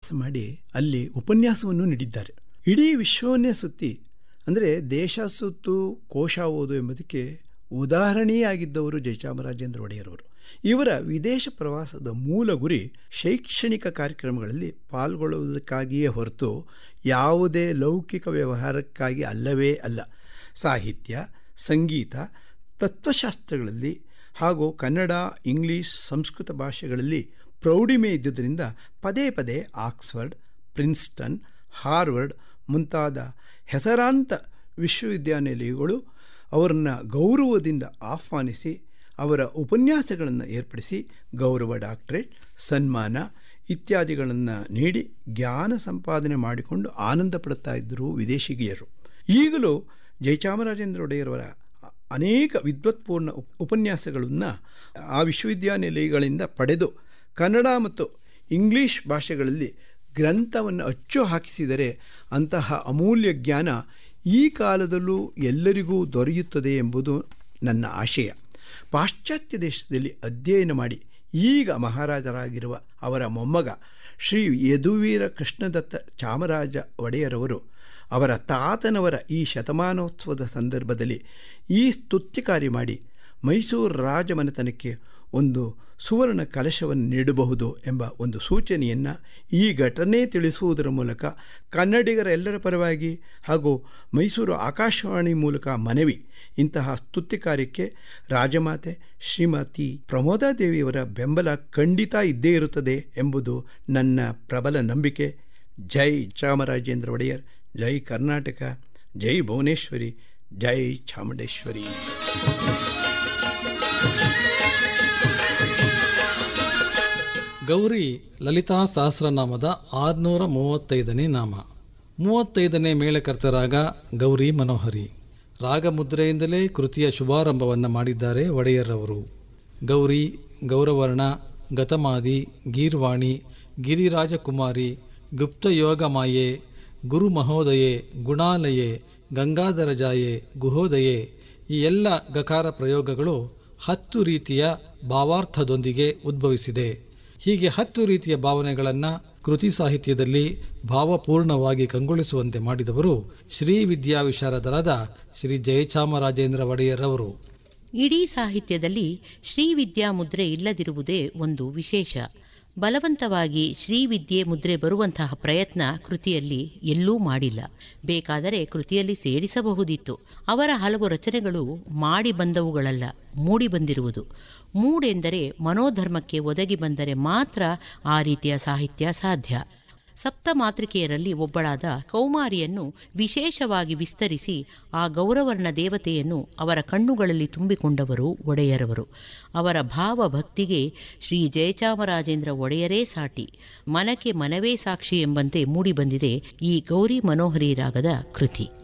ಪ್ರವಾಸ ಮಾಡಿ ಅಲ್ಲಿ ಉಪನ್ಯಾಸವನ್ನು ನೀಡಿದ್ದಾರೆ ಇಡೀ ವಿಶ್ವವನ್ನೇ ಸುತ್ತಿ ಅಂದರೆ ದೇಶ ಸುತ್ತು ಕೋಶ ಓದು ಎಂಬುದಕ್ಕೆ ಉದಾಹರಣೆಯಾಗಿದ್ದವರು ಜಯಚಾಮರಾಜೇಂದ್ರ ಒಡೆಯರವರು ಇವರ ವಿದೇಶ ಪ್ರವಾಸದ ಮೂಲ ಗುರಿ ಶೈಕ್ಷಣಿಕ ಕಾರ್ಯಕ್ರಮಗಳಲ್ಲಿ ಪಾಲ್ಗೊಳ್ಳುವುದಕ್ಕಾಗಿಯೇ ಹೊರತು ಯಾವುದೇ ಲೌಕಿಕ ವ್ಯವಹಾರಕ್ಕಾಗಿ ಅಲ್ಲವೇ ಅಲ್ಲ ಸಾಹಿತ್ಯ ಸಂಗೀತ ತತ್ವಶಾಸ್ತ್ರಗಳಲ್ಲಿ ಹಾಗೂ ಕನ್ನಡ ಇಂಗ್ಲಿಷ್ ಸಂಸ್ಕೃತ ಭಾಷೆಗಳಲ್ಲಿ ಪ್ರೌಢಿಮೆ ಇದ್ದುದರಿಂದ ಪದೇ ಪದೇ ಆಕ್ಸ್ಫರ್ಡ್ ಪ್ರಿನ್ಸ್ಟನ್ ಹಾರ್ವರ್ಡ್ ಮುಂತಾದ ಹೆಸರಾಂತ ವಿಶ್ವವಿದ್ಯಾನಿಲಯಗಳು ಅವರನ್ನು ಗೌರವದಿಂದ ಆಹ್ವಾನಿಸಿ ಅವರ ಉಪನ್ಯಾಸಗಳನ್ನು ಏರ್ಪಡಿಸಿ ಗೌರವ ಡಾಕ್ಟರೇಟ್ ಸನ್ಮಾನ ಇತ್ಯಾದಿಗಳನ್ನು ನೀಡಿ ಜ್ಞಾನ ಸಂಪಾದನೆ ಮಾಡಿಕೊಂಡು ಆನಂದ ಪಡುತ್ತಾ ಇದ್ದರು ವಿದೇಶಿಗಿಯರು ಈಗಲೂ ಜಯಚಾಮರಾಜೇಂದ್ರ ಒಡೆಯರವರ ಅನೇಕ ವಿದ್ವತ್ಪೂರ್ಣ ಉಪ್ ಉಪನ್ಯಾಸಗಳನ್ನು ಆ ವಿಶ್ವವಿದ್ಯಾನಿಲಯಗಳಿಂದ ಪಡೆದು ಕನ್ನಡ ಮತ್ತು ಇಂಗ್ಲೀಷ್ ಭಾಷೆಗಳಲ್ಲಿ ಗ್ರಂಥವನ್ನು ಅಚ್ಚು ಹಾಕಿಸಿದರೆ ಅಂತಹ ಅಮೂಲ್ಯ ಜ್ಞಾನ ಈ ಕಾಲದಲ್ಲೂ ಎಲ್ಲರಿಗೂ ದೊರೆಯುತ್ತದೆ ಎಂಬುದು ನನ್ನ ಆಶಯ ಪಾಶ್ಚಾತ್ಯ ದೇಶದಲ್ಲಿ ಅಧ್ಯಯನ ಮಾಡಿ ಈಗ ಮಹಾರಾಜರಾಗಿರುವ ಅವರ ಮೊಮ್ಮಗ ಶ್ರೀ ಯದುವೀರ ಕೃಷ್ಣದತ್ತ ಚಾಮರಾಜ ಒಡೆಯರವರು ಅವರ ತಾತನವರ ಈ ಶತಮಾನೋತ್ಸವದ ಸಂದರ್ಭದಲ್ಲಿ ಈ ಸ್ತುತ್ಯ ಕಾರ್ಯ ಮಾಡಿ ಮೈಸೂರು ರಾಜಮನೆತನಕ್ಕೆ ಒಂದು ಸುವರ್ಣ ಕಲಶವನ್ನು ನೀಡಬಹುದು ಎಂಬ ಒಂದು ಸೂಚನೆಯನ್ನು ಈ ಘಟನೆ ತಿಳಿಸುವುದರ ಮೂಲಕ ಕನ್ನಡಿಗರ ಎಲ್ಲರ ಪರವಾಗಿ ಹಾಗೂ ಮೈಸೂರು ಆಕಾಶವಾಣಿ ಮೂಲಕ ಮನವಿ ಇಂತಹ ಸ್ತುತ್ಯ ಕಾರ್ಯಕ್ಕೆ ರಾಜಮಾತೆ ಶ್ರೀಮತಿ ಪ್ರಮೋದಾದೇವಿಯವರ ಬೆಂಬಲ ಖಂಡಿತ ಇದ್ದೇ ಇರುತ್ತದೆ ಎಂಬುದು ನನ್ನ ಪ್ರಬಲ ನಂಬಿಕೆ ಜೈ ಚಾಮರಾಜೇಂದ್ರ ಒಡೆಯರ್ ಜೈ ಕರ್ನಾಟಕ ಜೈ ಭುವನೇಶ್ವರಿ ಜೈ ಚಾಮುಂಡೇಶ್ವರಿ ಗೌರಿ ಲಲಿತಾ ಸಹಸ್ರನಾಮದ ಆರುನೂರ ಮೂವತ್ತೈದನೇ ನಾಮ ಮೂವತ್ತೈದನೇ ಮೇಳಕರ್ತರಾಗ ಗೌರಿ ಮನೋಹರಿ ರಾಗಮುದ್ರೆಯಿಂದಲೇ ಕೃತಿಯ ಶುಭಾರಂಭವನ್ನು ಮಾಡಿದ್ದಾರೆ ಒಡೆಯರ್ರವರು ಗೌರಿ ಗೌರವರ್ಣ ಗತಮಾದಿ ಗೀರ್ವಾಣಿ ಗಿರಿರಾಜಕುಮಾರಿ ಗುಪ್ತಯೋಗ ಮಾಯೆ ಗುರು ಮಹೋದಯೆ ಗುಣಾಲಯೆ ಗಂಗಾಧರ ಜಾಯೆ ಗುಹೋದಯೆ ಈ ಎಲ್ಲ ಗಕಾರ ಪ್ರಯೋಗಗಳು ಹತ್ತು ರೀತಿಯ ಭಾವಾರ್ಥದೊಂದಿಗೆ ಉದ್ಭವಿಸಿದೆ ಹೀಗೆ ಹತ್ತು ರೀತಿಯ ಭಾವನೆಗಳನ್ನು ಕೃತಿ ಸಾಹಿತ್ಯದಲ್ಲಿ ಭಾವಪೂರ್ಣವಾಗಿ ಕಂಗೊಳಿಸುವಂತೆ ಮಾಡಿದವರು ಶ್ರೀ ವಿದ್ಯಾ ವಿಶಾರದರಾದ ಶ್ರೀ ಜಯಚಾಮರಾಜೇಂದ್ರ ಒಡೆಯರ್ ಇಡೀ ಸಾಹಿತ್ಯದಲ್ಲಿ ಶ್ರೀವಿದ್ಯಾ ಮುದ್ರೆ ಇಲ್ಲದಿರುವುದೇ ಒಂದು ವಿಶೇಷ ಬಲವಂತವಾಗಿ ಶ್ರೀವಿದ್ಯೆ ಮುದ್ರೆ ಬರುವಂತಹ ಪ್ರಯತ್ನ ಕೃತಿಯಲ್ಲಿ ಎಲ್ಲೂ ಮಾಡಿಲ್ಲ ಬೇಕಾದರೆ ಕೃತಿಯಲ್ಲಿ ಸೇರಿಸಬಹುದಿತ್ತು ಅವರ ಹಲವು ರಚನೆಗಳು ಮಾಡಿ ಬಂದವುಗಳಲ್ಲ ಮೂಡಿ ಬಂದಿರುವುದು ಮೂಡೆಂದರೆ ಮನೋಧರ್ಮಕ್ಕೆ ಒದಗಿ ಬಂದರೆ ಮಾತ್ರ ಆ ರೀತಿಯ ಸಾಹಿತ್ಯ ಸಾಧ್ಯ ಸಪ್ತ ಮಾತೃಕೆಯರಲ್ಲಿ ಒಬ್ಬಳಾದ ಕೌಮಾರಿಯನ್ನು ವಿಶೇಷವಾಗಿ ವಿಸ್ತರಿಸಿ ಆ ಗೌರವರ್ಣ ದೇವತೆಯನ್ನು ಅವರ ಕಣ್ಣುಗಳಲ್ಲಿ ತುಂಬಿಕೊಂಡವರು ಒಡೆಯರವರು ಅವರ ಭಾವ ಭಕ್ತಿಗೆ ಶ್ರೀ ಜಯಚಾಮರಾಜೇಂದ್ರ ಒಡೆಯರೇ ಸಾಟಿ ಮನಕ್ಕೆ ಮನವೇ ಸಾಕ್ಷಿ ಎಂಬಂತೆ ಮೂಡಿಬಂದಿದೆ ಈ ಗೌರಿ ಮನೋಹರಿ ರಾಗದ ಕೃತಿ